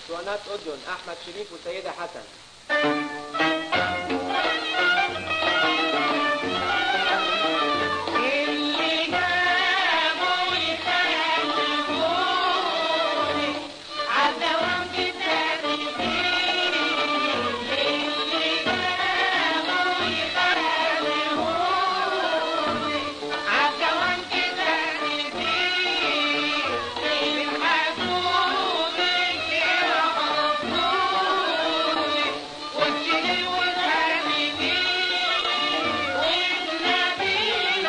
اسطوانات أردن أحمد شريف وسيدة حسن اللي جابوا يخلوني عالدوام بالترتيب اللي جابوا يخلوني عالدوام بالترتيب بالحدود يحطوني والسنين والحبيبين والنبيل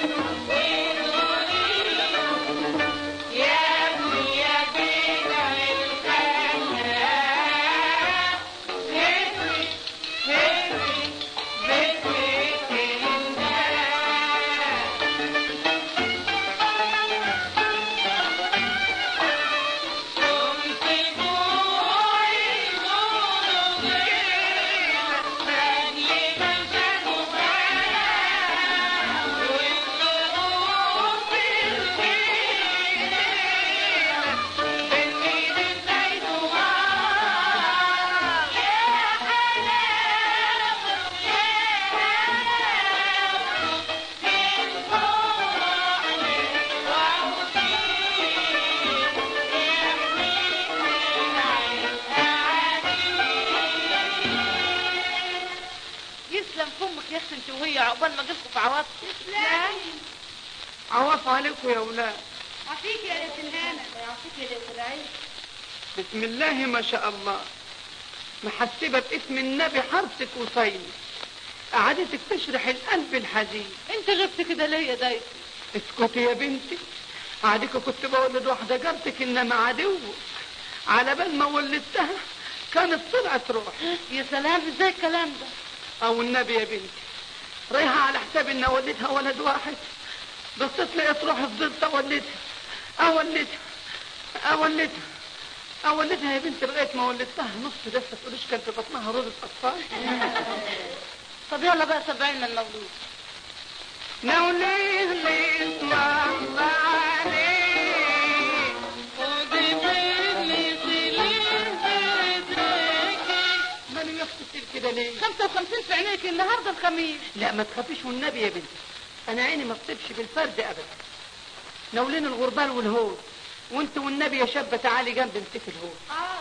يا ابني يا بينا الخلاق هدي هدي بيتك الناس كنت بوعي نور غيرك مالي مكان وفاء والنور في الغيرة بين ايد الزيت وغار يا حلاوة يا حلاوة من فرحي يسلم فمك يا اختي انت وهي عقبال ما اجيلكم في عواطف عواف عليكم يا ولاد عافيك يا ليله الهنا يعافيك يا ليله العيد بسم الله ما شاء الله محسبة باسم النبي حرصك وصيني قعدتك تشرح القلب الحزين انت غبت كده ليه يا دايتي اسكتي يا بنتي عادك كنت بولد واحدة جارتك انما عدو على بال ما ولدتها كانت طلعت روح يا سلام ازاي الكلام ده او النبي يا بنتي رايحة على حساب ان اولدها ولد واحد بصيت لقيت روحي فضلت اولدها اولدها اولدها اولدها يا بنتي لغايه ما ولدتها نص لسه تقوليش كان في بطنها روضة اطفال طب يلا بقى سبعين من المولود نوليه لاسمع عليه خدي مني سليم بدركي ماله يا اختي كتير كده ليه 55 في عينيك النهارده الخميس لا ما تخافيش والنبي يا بنتي انا عيني ما بتبش بالفرد ابدا نولين الغربال والهول وانت والنبي يا شابه تعالي جنب امسك الهول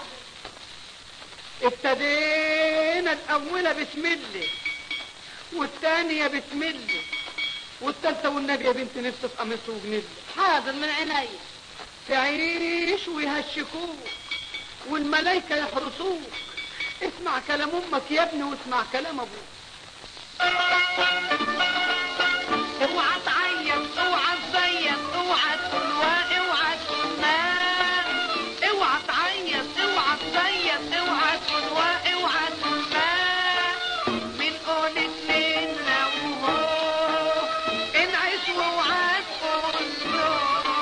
ابتدينا الاولى بسم الله والثانيه بسم الله والثالثه والنبي يا بنت نفسي في قميص وجنيه حاضر من عينيا تعيش ويهشكوك والملايكة يحرسوك اسمع كلام امك يا ابني واسمع كلام ابوك اوعى تعيط اوعى تزيط اوعى تقول وا اوعى تقول ما اوعى تعيط اوعى تزيط اوعى تقول وا اوعى تقول ما من قولة منا وهو انعس واوعى تقول له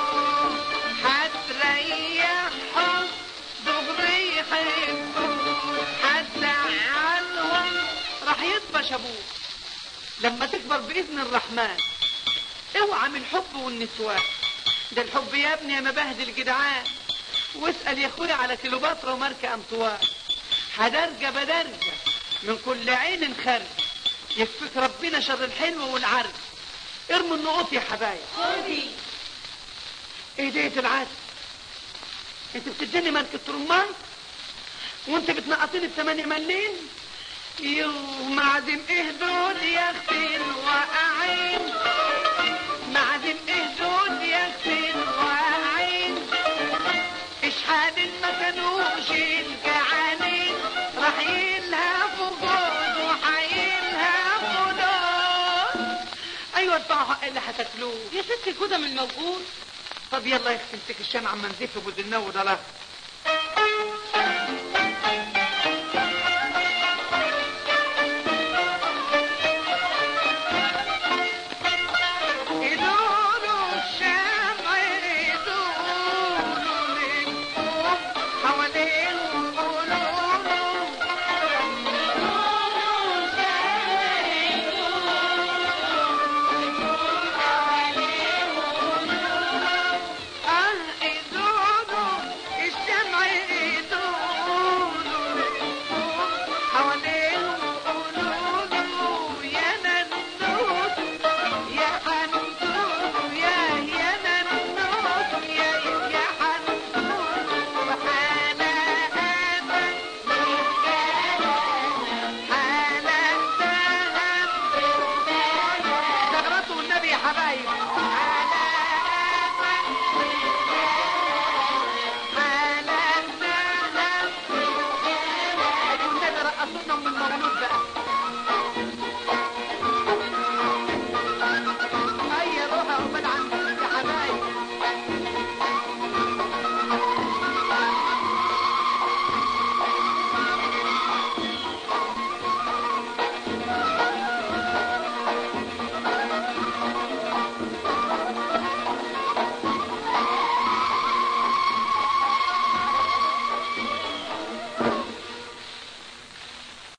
هتريحهم دغري يحبوك هتزعلهم راح يطفش ابوك لما تكبر باذن الرحمن اوعى من الحب والنسوان ده الحب يا ابني يا مبهدل جدعان واسال يا اخويا على كيلوباترا وماركه انطوان هدرجه بدرجه من كل عين خرج يكفيك ربنا شر الحلو والعرج ارموا النقط يا حبايب خدي ايه ديت العسل انت بتديني ماركة رمان وانت بتنقطيني بثمانية ملين يو معدم ايه دول يا اختي الواقعين معدم ايه دول يا اختي الواقعين اشحال ما كانوش الجعانين راح يلهفوا جود وحيلهفوا دول ايوه ادفعوا حق اللي هتاكلوه يا ستي كده من موجود طب يلا يا اختي امسك الشمعة اما نزف بود النو ده لا